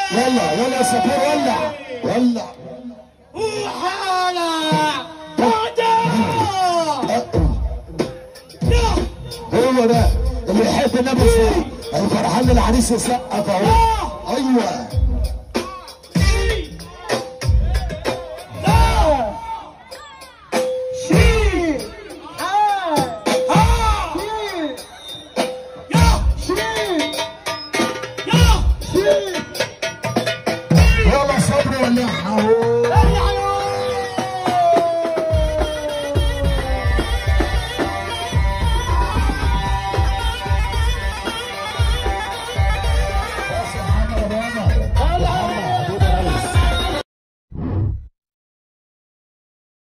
يلا يلا يا سفير ولع ولع وحالة بعده هو ده اللي يحب النبي صلى الله فرحان العريس يسقف اهو ايوه